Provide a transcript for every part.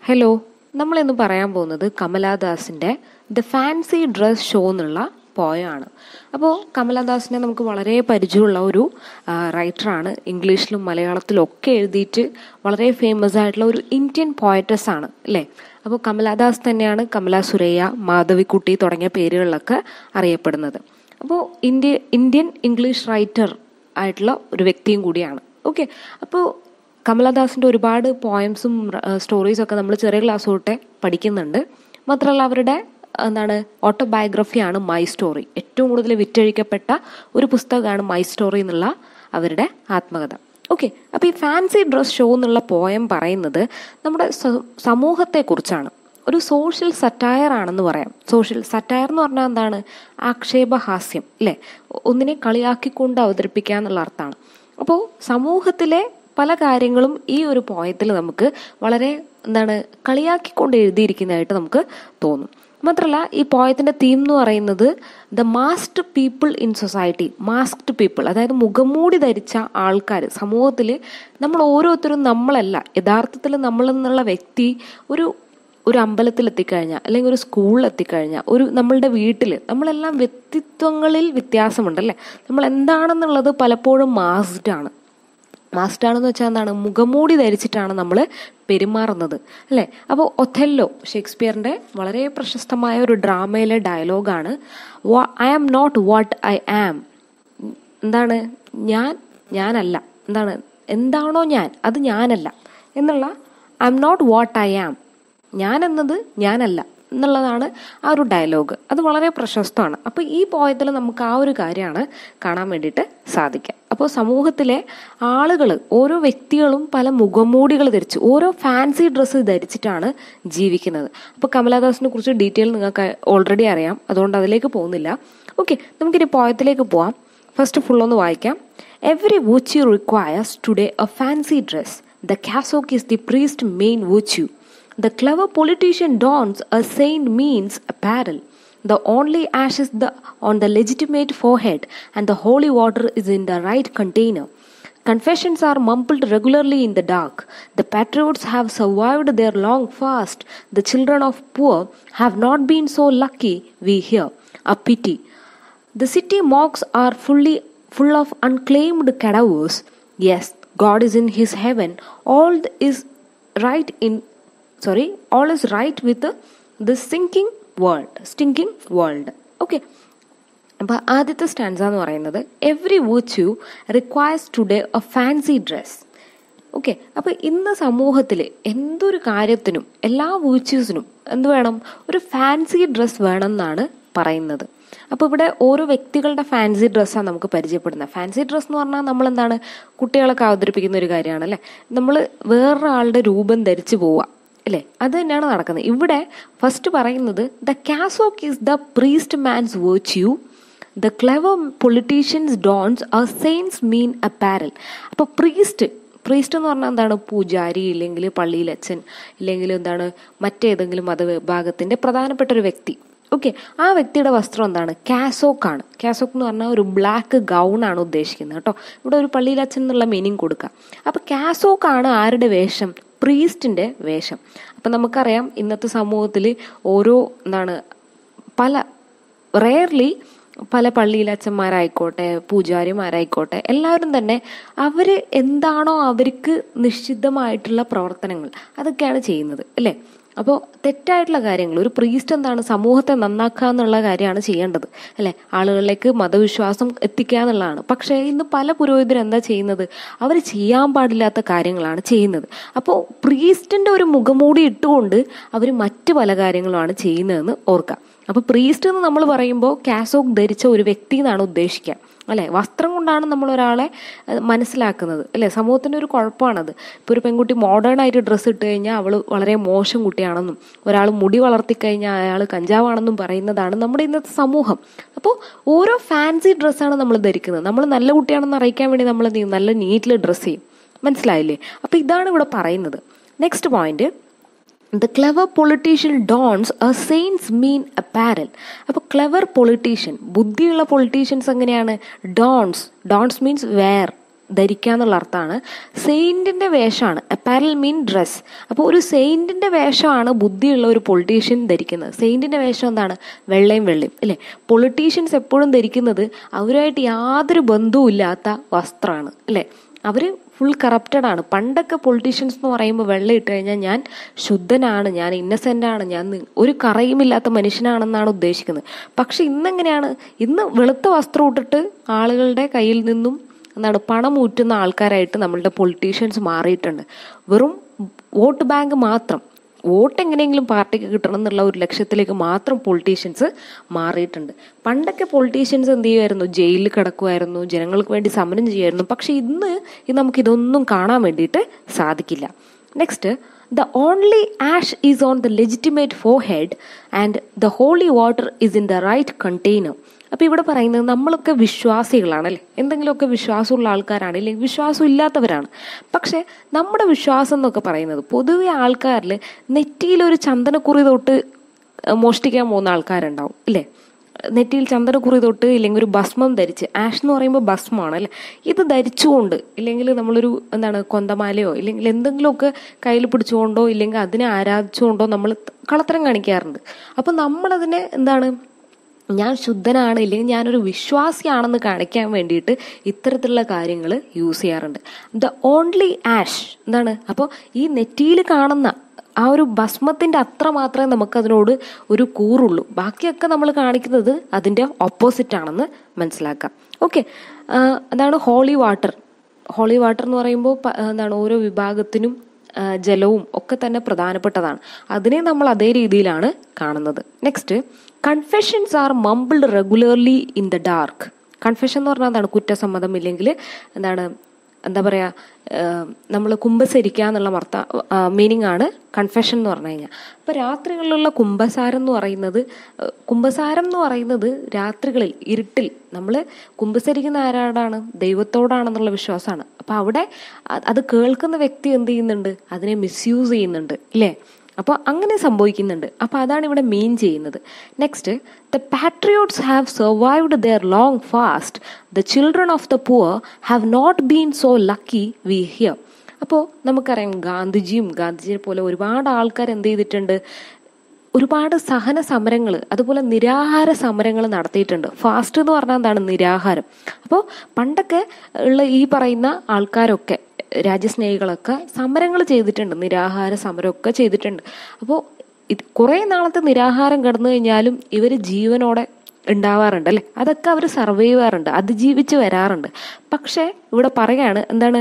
Hello നമ്മളിന്ന് പറയാൻ പോകുന്നത് കമലാദാസിൻ്റെ ദ ഫാൻസി ഡ്രസ് ഷോ എന്നുള്ള പോയാണ് അപ്പോൾ കമലാദാസിനെ നമുക്ക് വളരെ പരിചയമുള്ള ഒരു റൈറ്ററാണ് ഇംഗ്ലീഷിലും മലയാളത്തിലും ഒക്കെ എഴുതിയിട്ട് വളരെ ഫേമസ് ആയിട്ടുള്ള ഒരു ഇന്ത്യൻ പോയറ്റസ് ആണ് അല്ലേ അപ്പോൾ കമലാദാസ് തന്നെയാണ് കമല സുരയ്യ മാധവിക്കുട്ടി തുടങ്ങിയ പേരുകളിലൊക്കെ അറിയപ്പെടുന്നത് അപ്പോൾ ഇന്ത്യ ഇന്ത്യൻ ഇംഗ്ലീഷ് റൈറ്റർ ആയിട്ടുള്ള ഒരു വ്യക്തിയും കൂടിയാണ് ഓക്കെ അപ്പോൾ കമലദാസിൻ്റെ ഒരുപാട് പോയംസും സ്റ്റോറീസും ഒക്കെ നമ്മൾ ചെറിയ ക്ലാസ് തൊട്ടേ പഠിക്കുന്നുണ്ട് മാത്രമല്ല അവരുടെ എന്താണ് ഓട്ടോബയോഗ്രഫിയാണ് മൈ സ്റ്റോറി ഏറ്റവും കൂടുതൽ വിറ്റഴിക്കപ്പെട്ട ഒരു പുസ്തകമാണ് മൈ സ്റ്റോറി എന്നുള്ള അവരുടെ ആത്മകഥ ഓക്കെ അപ്പോൾ ഈ ഫാൻസി ഡ്രസ് ഷോ എന്നുള്ള പോയം പറയുന്നത് നമ്മുടെ സമൂഹത്തെക്കുറിച്ചാണ് ഒരു സോഷ്യൽ സറ്റയർ ആണെന്ന് പറയാം സോഷ്യൽ സറ്റയർ എന്ന് പറഞ്ഞാൽ എന്താണ് ആക്ഷേപഹാസ്യം അല്ലേ ഒന്നിനെ കളിയാക്കിക്കൊണ്ട് അവതരിപ്പിക്കുക എന്നുള്ള അർത്ഥമാണ് അപ്പോൾ സമൂഹത്തിലെ പല കാര്യങ്ങളും ഈ ഒരു പോയത്തിൽ നമുക്ക് വളരെ എന്താണ് കളിയാക്കിക്കൊണ്ട് എഴുതിയിരിക്കുന്നതായിട്ട് നമുക്ക് തോന്നും മാത്രമല്ല ഈ പോയത്തിൻ്റെ തീം എന്ന് പറയുന്നത് the masked people in society masked people അതായത് മുഖംമൂടി ധരിച്ച ആൾക്കാർ സമൂഹത്തിൽ നമ്മൾ ഓരോരുത്തരും നമ്മളല്ല യഥാർത്ഥത്തിൽ നമ്മൾ എന്നുള്ള വ്യക്തി ഒരു ഒരു അമ്പലത്തിൽ എത്തിക്കഴിഞ്ഞാൽ അല്ലെങ്കിൽ ഒരു സ്കൂളിൽ എത്തിക്കഴിഞ്ഞാൽ ഒരു നമ്മളുടെ വീട്ടിൽ നമ്മളെല്ലാം വ്യക്തിത്വങ്ങളിൽ വ്യത്യാസമുണ്ടല്ലേ നമ്മൾ എന്താണെന്നുള്ളത് പലപ്പോഴും മാസ്ഡ് ആണ് മാസ്ഡ് ആണെന്ന് വെച്ചാൽ എന്താണ് മുഖംമൂടി ധരിച്ചിട്ടാണ് നമ്മൾ പെരുമാറുന്നത് അല്ലേ അപ്പോൾ ഒഥെല്ലോ ഷേക്സ്പിയറിൻ്റെ വളരെ പ്രശസ്തമായ ഒരു ഡ്രാമയിലെ ഡയലോഗാണ് I am not what I am എന്താണ് ഞാൻ ഞാനല്ല എന്താണ് എന്താണോ ഞാൻ അത് ഞാനല്ല എന്നുള്ള I am not what I am ഞാൻ എന്നത് ഞാനല്ല എന്നുള്ളതാണ് ആ ഒരു ഡയലോഗ് അത് വളരെ പ്രശസ്തമാണ് അപ്പോൾ ഈ പോയത്തിൽ നമുക്ക് ആ ഒരു കാര്യമാണ് കാണാൻ വേണ്ടിയിട്ട് സാധിക്കുക അപ്പോൾ സമൂഹത്തിലെ ആളുകൾ ഓരോ വ്യക്തികളും പല മുഖംമൂടികൾ ധരിച്ച് ഓരോ ഫാൻസി ഡ്രസ്സ് ധരിച്ചിട്ടാണ് ജീവിക്കുന്നത് അപ്പോൾ കമലാദാസിനെ കുറിച്ച് ഡീറ്റെയിൽ നിങ്ങൾക്ക് ഓൾറെഡി അറിയാം അതുകൊണ്ട് അതിലേക്ക് പോകുന്നില്ല ഓക്കെ നമുക്കിനി പോയത്തിലേക്ക് പോവാം ഫസ്റ്റ് ഫുൾ ഒന്ന് വായിക്കാം എവറി വൂച്യു requires today a fancy dress the cassock is the priest main വൂച്യു The clever politician dons a saint means apparel. The only ash is the, on the legitimate forehead, and the holy water is in the right container. Confessions are mumbled regularly in the dark. The patriots have survived their long fast. The children of poor have not been so lucky, we hear. A pity. The city mocks are fully full of unclaimed cadavers. Yes, God is in his heaven. All is right in sorry all is right with the sinking world stinking world okay അപ്പോൾ ആദ്യത്തെ stanza എന്ന് പറയുന്നത് every വൂച്യു requires today a fancy dress okay അപ്പോൾ ഇന്ന് സമൂഹത്തിൽ എന്തൊരു കാര്യത്തിനും എല്ലാ വൂച്യൂസിനും എന്ത് വേണം ഒരു ഫാൻസി ഡ്രസ്സ് വേണം എന്നാണ് പറയുന്നത് അപ്പോൾ ഇവിടെ ഓരോ വ്യക്തികളുടെ ഫാൻസി ഡ്രസ്സാണ് നമുക്ക് പരിചയപ്പെടുന്നത് ഫാൻസി ഡ്രസ്സ് എന്ന് പറഞ്ഞാൽ നമ്മൾ എന്താണ് കുട്ടികളൊക്കെ അവതരിപ്പിക്കുന്ന ഒരു കാര്യമാണ് അല്ലേ നമ്മൾ വേറൊരാളുടെ രൂപം ധരിച്ചു പോവുക അല്ലേ അത് തന്നെയാണ് നടക്കുന്നത് ഇവിടെ ഫസ്റ്റ് പറയുന്നത് the cassock is the priest man's virtue the clever politicians dons a saint's mean apparel അപ്പോൾ പ്രീസ്റ്റ് പ്രീസ്റ്റ് എന്ന് പറഞ്ഞാൽ എന്താണ് പൂജാരി ഇല്ലെങ്കിൽ പള്ളിയിലച്ഛൻ ഇല്ലെങ്കിൽ എന്താണ് മറ്റേതെങ്കിലും മതവിഭാഗത്തിൻ്റെ പ്രധാനപ്പെട്ട ഒരു വ്യക്തി ഓക്കെ ആ വ്യക്തിയുടെ വസ്ത്രം എന്താണ് കാസോക്കാണ് കാസോക്ക് എന്ന് പറഞ്ഞാൽ ഒരു ബ്ലാക്ക് ഗൗൺ ആണ് ഉദ്ദേശിക്കുന്നത് കേട്ടോ ഇവിടെ ഒരു പള്ളിയിലച്ഛൻ എന്നുള്ള മീനിങ് കൊടുക്കുക അപ്പോൾ കാസോക്കാണ് ആരുടെ വേഷം പ്രീസ്റ്റിൻ്റെ വേഷം അപ്പം നമുക്കറിയാം ഇന്നത്തെ സമൂഹത്തിൽ ഓരോ എന്താണ് പല റെയർലി പല പള്ളിയിലച്ഛന്മാരായിക്കോട്ടെ പൂജാരിമാരായിക്കോട്ടെ എല്ലാവരും തന്നെ അവർ എന്താണോ അവർക്ക് നിശ്ചിതമായിട്ടുള്ള പ്രവർത്തനങ്ങൾ അതൊക്കെയാണ് ചെയ്യുന്നത് അല്ലേ അപ്പോൾ തെറ്റായിട്ടുള്ള കാര്യങ്ങൾ ഒരു പ്രീസ്റ്റ് എന്താണ് സമൂഹത്തെ നന്നാക്കുക എന്നുള്ള കാര്യമാണ് ചെയ്യേണ്ടത് അല്ലേ ആളുകളിലേക്ക് മതവിശ്വാസം എത്തിക്കുക എന്നുള്ളതാണ് പക്ഷേ ഇന്ന് പല പുരോഹിതരും എന്താ ചെയ്യുന്നത് അവർ ചെയ്യാൻ പാടില്ലാത്ത കാര്യങ്ങളാണ് ചെയ്യുന്നത് അപ്പോൾ പ്രീസ്റ്റിൻ്റെ ഒരു മുഖമൂടി ഇട്ടുകൊണ്ട് അവർ മറ്റ് പല കാര്യങ്ങളുമാണ് ചെയ്യുന്നതെന്ന് ഓർക്കുക അപ്പോൾ പ്രീസ്റ്റ് എന്ന് നമ്മൾ പറയുമ്പോൾ കാസോക്ക് ധരിച്ച ഒരു വ്യക്തി എന്നാണ് ഉദ്ദേശിക്കുക അല്ലേ വസ്ത്രം കൊണ്ടാണ് നമ്മൾ ഒരാളെ മനസ്സിലാക്കുന്നത് അല്ലേ സമൂഹത്തിൻ്റെ ഒരു കുഴപ്പമാണത് ഇപ്പോൾ ഒരു പെൺകുട്ടി മോഡേൺ ആയിട്ട് ഡ്രസ്സ് ഇട്ട് കഴിഞ്ഞാൽ അവൾ വളരെ മോശം കുട്ടിയാണെന്നും ഒരാൾ മുടി വളർത്തിക്കഴിഞ്ഞാൽ അയാൾ കഞ്ചാവാണെന്നും പറയുന്നതാണ് നമ്മുടെ ഇന്നത്തെ സമൂഹം അപ്പോൾ ഓരോ ഫാൻസി ഡ്രസ്സാണ് നമ്മൾ ധരിക്കുന്നത് നമ്മൾ നല്ല കുട്ടിയാണെന്ന് അറിയിക്കാൻ വേണ്ടി നമ്മൾ നല്ല നീറ്റിൽ ഡ്രസ്സ് ചെയ്യും മനസ്സിലായില്ലേ അപ്പോൾ ഇതാണ് ഇവിടെ പറയുന്നത് next point the clever politician dons a saint's mean apparel അപ്പോൾ ക്ലെവർ പൊളിറ്റീഷ്യൻ ബുദ്ധിയുള്ള പൊളിറ്റീഷ്യൻസ് എങ്ങനെയാണ് ഡോൺസ് ഡോൺസ് മീൻസ് വെയർ ധരിക്കുക എന്നുള്ള അർത്ഥമാണ് സെയിൻറ്റിൻ്റെ വേഷമാണ് അപ്പാരൽ മീൻ ഡ്രസ് അപ്പോൾ ഒരു സെയിൻറ്റിൻ്റെ വേഷമാണ് ബുദ്ധിയുള്ള ഒരു പൊളിറ്റീഷ്യൻ ധരിക്കുന്നത് സെയിൻറ്റിൻ്റെ വേഷം എന്താണ് വെള്ളയും വെള്ളയും അല്ലേ പൊളിറ്റീഷ്യൻസ് എപ്പോഴും ധരിക്കുന്നത് അവരുമായിട്ട് യാതൊരു ബന്ധവുമില്ലാത്ത വസ്ത്രമാണ് അല്ലേ അവർ ഫുൾ കറപ്റ്റഡ് ആണ് പണ്ടൊക്കെ പൊളിറ്റീഷ്യൻസ് എന്ന് പറയുമ്പോൾ വെള്ളം ഇട്ട് കഴിഞ്ഞാൽ ഞാൻ ശുദ്ധനാണ് ഞാൻ ഇന്നസെൻ്റ് ആണ് ഞാൻ നി- ഒരു കറയുമില്ലാത്ത മനുഷ്യനാണെന്നാണ് ഉദ്ദേശിക്കുന്നത് പക്ഷെ ഇന്നെങ്ങനെയാണ് ഇന്ന് വെളുത്ത വസ്ത്രം ഇട്ടിട്ട് ആളുകളുടെ കയ്യിൽ നിന്നും എന്താണ് പണം ഊറ്റുന്ന ആൾക്കാരായിട്ട് നമ്മളുടെ പൊളിറ്റീഷ്യൻസ് മാറിയിട്ടുണ്ട് വെറും വോട്ട് ബാങ്ക് മാത്രം വോട്ട് എങ്ങനെയെങ്കിലും പാർട്ടിക്ക് കിട്ടണം എന്നുള്ള ഒരു ലക്ഷ്യത്തിലേക്ക് മാത്രം പൊളിറ്റീഷ്യൻസ് മാറിയിട്ടുണ്ട് പണ്ടൊക്കെ പൊളിറ്റീഷ്യൻസ് എന്ത് ചെയ്യുമായിരുന്നു ജയിലിൽ കിടക്കുമായിരുന്നു ജനങ്ങൾക്ക് വേണ്ടി സമരം ചെയ്യുമായിരുന്നു പക്ഷെ ഇന്ന് ഇത് നമുക്ക് ഇതൊന്നും കാണാൻ വേണ്ടിയിട്ട് സാധിക്കില്ല next the only ash is on the legitimate forehead and the holy water is in the right container അപ്പോൾ ഇവിടെ പറയുന്നത് നമ്മളൊക്കെ വിശ്വാസികളാണ് അല്ലേ എന്തെങ്കിലുമൊക്കെ വിശ്വാസമുള്ള ആൾക്കാരാണ് ഇല്ലെങ്കിൽ വിശ്വാസം ഇല്ലാത്തവരാണ് പക്ഷേ നമ്മുടെ വിശ്വാസം എന്നൊക്കെ പറയുന്നത് പൊതുവെ ആൾക്കാരിൽ നെറ്റിയിലൊരു ചന്ദനക്കുറി തൊട്ട് ഏഹ്, മോഷ്ടിക്കാൻ പോകുന്ന ആൾക്കാരുണ്ടാവും ഇല്ലേ നെറ്റിയിൽ ചന്ദനക്കുറി തൊട്ട് ഇല്ലെങ്കിൽ ഒരു ഭസ്മം ധരിച്ച് ആഷ് എന്ന് പറയുമ്പോൾ ഭസ്മമാണ് അല്ലേ ഇത് ധരിച്ചുകൊണ്ട് ഇല്ലെങ്കിൽ നമ്മളൊരു എന്താണ് കൊന്തമാലയോ ഇല്ലെങ്കിൽ എന്തെങ്കിലുമൊക്കെ കയ്യിൽ പിടിച്ചുകൊണ്ടോ ഇല്ലെങ്കിൽ അതിനെ ആരാധിച്ചുകൊണ്ടോ നമ്മൾ കളത്തരം കാണിക്കാറുണ്ട് അപ്പം നമ്മളതിനെ എന്താണ് ഞാൻ ശുദ്ധനാണ് ഇല്ലെങ്കിൽ ഞാനൊരു വിശ്വാസിയാണെന്ന് കാണിക്കാൻ വേണ്ടിയിട്ട് ഇത്തരത്തിലുള്ള കാര്യങ്ങൾ യൂസ് ചെയ്യാറുണ്ട് ദ ഓൺലി ആഷ് എന്താണ് അപ്പോൾ ഈ നെറ്റിയിൽ കാണുന്ന ആ ഒരു ഭസ്മത്തിൻ്റെ അത്ര മാത്രമേ നമുക്കതിനോട് ഒരു കൂറുള്ളൂ ബാക്കിയൊക്കെ നമ്മൾ കാണിക്കുന്നത് അതിൻ്റെ ഓപ്പോസിറ്റ് ആണെന്ന് മനസ്സിലാക്കാം ഓക്കെ അതാണ് ഹോളി വാട്ടർ ഹോളി വാട്ടർ എന്ന് പറയുമ്പോൾ പ- എന്താണ് ഓരോ വിഭാഗത്തിനും ആ, ജലവും ഒക്കെ തന്നെ പ്രധാനപ്പെട്ടതാണ് അതിനെ നമ്മൾ അതേ രീതിയിലാണ് കാണുന്നത് next confessions are mumbled regularly in the dark confession എന്ന് പറഞ്ഞാൽ എന്താണ് കുറ്റസമ്മതം ഇല്ലെങ്കിൽ എന്താണ് എന്താ പറയുക നമ്മൾ കുമ്പസരിക്കുക എന്നുള്ള മർത്ത മീനിങ് ആണ് കൺഫെഷൻ എന്ന് പറഞ്ഞു കഴിഞ്ഞാൽ അപ്പോൾ രാത്രികളിലുള്ള കുംഭസാരം എന്ന് പറയുന്നത് ആ, കുംഭസാരം എന്ന് പറയുന്നത് രാത്രികളിൽ ഇരുട്ടിൽ നമ്മൾ കുംഭസരിക്കുന്ന ആരാടാണ് ദൈവത്തോടാണെന്നുള്ള വിശ്വാസമാണ് അപ്പോൾ അവിടെ അ- അത് കേൾക്കുന്ന വ്യക്തി എന്ത് ചെയ്യുന്നുണ്ട് അതിനെ മിസ്യൂസ് ചെയ്യുന്നുണ്ട് ഇല്ലേ അപ്പോൾ അങ്ങനെ സംഭവിക്കുന്നുണ്ട് അപ്പോൾ അതാണ് ഇവിടെ മെയിൻ ചെയ്യുന്നത് next the patriots have survived their long fast the children of the poor have not been so lucky we hear അപ്പോൾ നമുക്കറിയാം ഗാന്ധിജിയും ഗാന്ധിജിയെ പോലെ ഒരുപാട് ആൾക്കാർ എന്ത് ചെയ്തിട്ടുണ്ട് ഒരുപാട് സഹന സമരങ്ങൾ അതുപോലെ നിരാഹാര സമരങ്ങൾ നടത്തിയിട്ടുണ്ട് ഫാസ്റ്റ് എന്ന് പറഞ്ഞാൽ എന്താണ് നിരാഹാരം അപ്പോൾ പണ്ടൊക്കെ ഉള്ള ഈ പറയുന്ന ആൾക്കാരൊക്കെ രാജ്യസ്നേഹികളൊക്കെ സമരങ്ങൾ ചെയ്തിട്ടുണ്ട് നിരാഹാര സമരമൊക്കെ ചെയ്തിട്ടുണ്ട് അപ്പോൾ ഇത് കുറേ നാളത്തെ നിരാഹാരം കിടന്നു കഴിഞ്ഞാലും ഇവർ ജീവനോടെ ഉണ്ടാവാറുണ്ട് അല്ലേ അതൊക്കെ അവർ സർവൈവ് ചെയ്യാറുണ്ട് അതിജീവിച്ച് വരാറുണ്ട് പക്ഷേ ഇവിടെ പറയാണ് എന്താണ്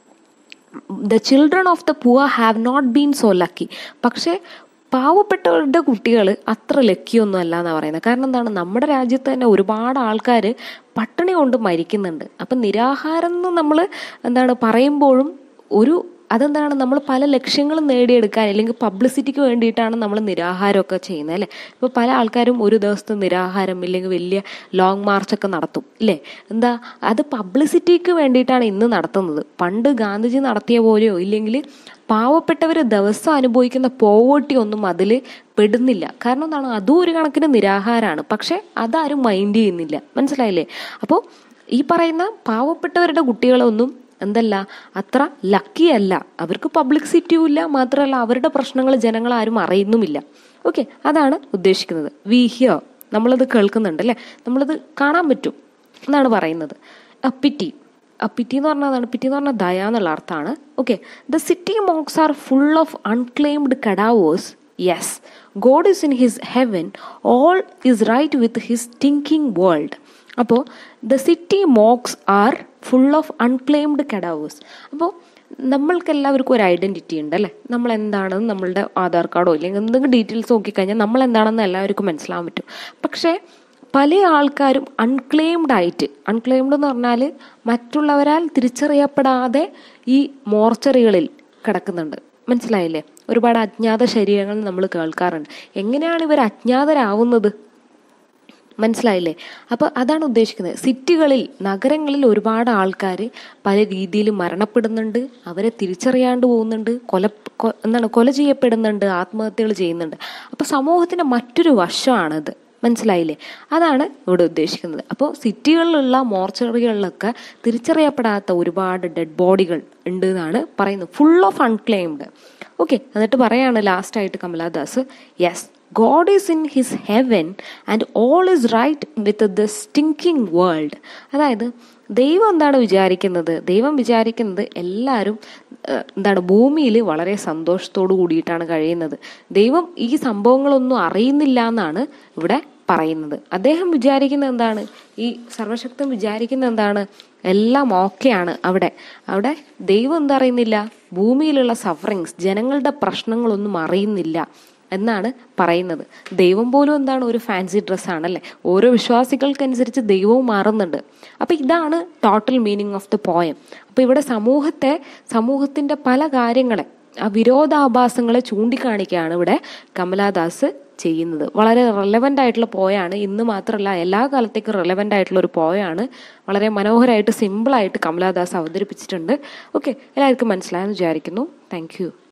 the children of the poor have not been so lucky പക്ഷേ പാവപ്പെട്ടവരുടെ കുട്ടികൾ അത്ര ലക്കിയൊന്നും അല്ല എന്നാണ് പറയുന്നത് കാരണം എന്താണ് നമ്മുടെ രാജ്യത്ത് തന്നെ ഒരുപാട് ആൾക്കാർ പട്ടിണി കൊണ്ട് മരിക്കുന്നുണ്ട് അപ്പം നിരാഹാരം എന്ന് നമ്മൾ എന്താണ് പറയുമ്പോഴും ഒരു അതെന്താണ് നമ്മൾ പല ലക്ഷ്യങ്ങളും നേടിയെടുക്കാൻ അല്ലെങ്കിൽ പബ്ലിസിറ്റിക്ക് വേണ്ടിയിട്ടാണ് നമ്മൾ നിരാഹാരമൊക്കെ ചെയ്യുന്നത് അല്ലേ ഇപ്പോൾ പല ആൾക്കാരും ഒരു ദിവസത്തെ നിരാഹാരം ഇല്ലെങ്കിൽ വലിയ ലോങ് മാർച്ചൊക്കെ നടത്തും ഇല്ലേ എന്താ അത് പബ്ലിസിറ്റിക്ക് വേണ്ടിയിട്ടാണ് ഇന്ന് നടത്തുന്നത് പണ്ട് ഗാന്ധിജി നടത്തിയ പോലെയോ ഇല്ലെങ്കിൽ പാവപ്പെട്ടവർ ദിവസം അനുഭവിക്കുന്ന പോവേട്ടി ഒന്നും അതിൽ പെടുന്നില്ല കാരണം എന്താണ് അതും ഒരു കണക്കിന് നിരാഹാരമാണ് പക്ഷെ അതാരും മൈൻഡ് ചെയ്യുന്നില്ല മനസ്സിലായില്ലേ അപ്പോൾ ഈ പറയുന്ന പാവപ്പെട്ടവരുടെ കുട്ടികളൊന്നും എന്തല്ല അത്ര ലക്കി അല്ല അവർക്ക് പബ്ലിസിറ്റിയും ഇല്ല മാത്രമല്ല അവരുടെ പ്രശ്നങ്ങൾ ജനങ്ങൾ ആരും അറിയുന്നുമില്ല ഓക്കെ അതാണ് ഉദ്ദേശിക്കുന്നത് വി ഹിയർ നമ്മളത് കേൾക്കുന്നുണ്ട് അല്ലേ നമ്മളത് കാണാൻ പറ്റും എന്നാണ് പറയുന്നത് പിറ്റി പിറ്റി എന്ന് പറഞ്ഞാൽ അതാണ് പിറ്റി എന്ന് പറഞ്ഞാൽ ദയ എന്നുള്ള അർത്ഥമാണ് okay the city morgues are full of unclaimed cadavers yes God is in his heaven all is right with his thinking world അപ്പോൾ the city morgues are full of unclaimed cadavers അപ്പോൾ നമ്മൾക്ക് എല്ലാവർക്കും ഒരു ഐഡൻറ്റിറ്റി ഉണ്ട് അല്ലേ നമ്മൾ എന്താണെന്ന് നമ്മളുടെ ആധാർ കാർഡോ ഇല്ലെങ്കിൽ എന്തെങ്കിലും ഡീറ്റെയിൽസ് നോക്കിക്കഴിഞ്ഞാൽ നമ്മൾ എന്താണെന്ന് എല്ലാവർക്കും മനസ്സിലാവാൻ പറ്റും പക്ഷേ പല ആൾക്കാരും അൺക്ലെയിംഡ് ആയിട്ട് അൺക്ലെയിംഡ് എന്ന് പറഞ്ഞാൽ മറ്റുള്ളവരാൽ തിരിച്ചറിയപ്പെടാതെ ഈ മോർച്ചറികളിൽ കിടക്കുന്നുണ്ട് മനസ്സിലായില്ലേ ഒരുപാട് അജ്ഞാത ശരീരങ്ങൾ നമ്മൾ കേൾക്കാറുണ്ട് എങ്ങനെയാണ് ഇവർ അജ്ഞാതരാവുന്നത് മനസ്സിലായില്ലേ അപ്പോൾ അതാണ് ഉദ്ദേശിക്കുന്നത് സിറ്റികളിൽ നഗരങ്ങളിൽ ഒരുപാട് ആൾക്കാർ പല രീതിയിൽ മരണപ്പെടുന്നുണ്ട് അവരെ തിരിച്ചറിയാണ്ട് പോകുന്നുണ്ട് കൊല കൊ- എന്താണ് കൊല ചെയ്യപ്പെടുന്നുണ്ട് ആത്മഹത്യകൾ ചെയ്യുന്നുണ്ട് അപ്പോൾ സമൂഹത്തിൻ്റെ മറ്റൊരു വശമാണിത് മനസ്സിലായില്ലേ അതാണ് ഇവിടെ ഉദ്ദേശിക്കുന്നത് അപ്പോൾ സിറ്റികളിലുള്ള മോർച്ചറികളിലൊക്കെ തിരിച്ചറിയപ്പെടാത്ത ഒരുപാട് ഡെഡ് ബോഡികൾ ഉണ്ട് എന്നാണ് പറയുന്നത് ഫുൾ ഓഫ് അൺക്ലെയിംഡ് ഓക്കെ എന്നിട്ട് പറയാണ് ലാസ്റ്റായിട്ട് Kamala Das yes God is in his heaven and all is right with the stinking world അതായത് ദൈവം എന്താണ് വിചാരിക്കുന്നത് ദൈവം വിചാരിക്കുന്നത് എല്ലാവരും ഏഹ്, എന്താണ് ഭൂമിയിൽ വളരെ സന്തോഷത്തോടു കൂടിയിട്ടാണ് കഴിയുന്നത് ദൈവം ഈ സംഭവങ്ങളൊന്നും അറിയുന്നില്ല എന്നാണ് ഇവിടെ പറയുന്നത് അദ്ദേഹം വിചാരിക്കുന്നത് എന്താണ് ഈ സർവശക്തൻ വിചാരിക്കുന്നത് എന്താണ് എല്ലാം ഓക്കെയാണ് അവിടെ അവിടെ ദൈവം എന്താ അറിയുന്നില്ല ഭൂമിയിലുള്ള സഫറിങ്സ് ജനങ്ങളുടെ പ്രശ്നങ്ങളൊന്നും അറിയുന്നില്ല എന്നാണ് പറയുന്നത് ദൈവം പോലും എന്താണ് ഒരു ഫാൻസി ഡ്രസ്സാണല്ലേ ഓരോ വിശ്വാസികൾക്കനുസരിച്ച് ദൈവവും മാറുന്നുണ്ട് അപ്പം ഇതാണ് total meaning of the poem അപ്പം ഇവിടെ സമൂഹത്തെ സമൂഹത്തിൻ്റെ പല കാര്യങ്ങളെ ആ വിരോധാഭാസങ്ങളെ ചൂണ്ടിക്കാണിക്കുകയാണ് ഇവിടെ കമലാദാസ് ചെയ്യുന്നത് വളരെ റെലവൻ്റ് ആയിട്ടുള്ള പോയാണ് ഇന്ന് മാത്രമല്ല എല്ലാ കാലത്തേക്കും റെലവൻ്റ് ആയിട്ടുള്ള ഒരു പോയാണ് വളരെ മനോഹരമായിട്ട് സിമ്പിളായിട്ട് കമലാദാസ് അവതരിപ്പിച്ചിട്ടുണ്ട് ഓക്കെ എല്ലാവർക്കും മനസ്സിലായെന്ന് വിചാരിക്കുന്നു താങ്ക് യു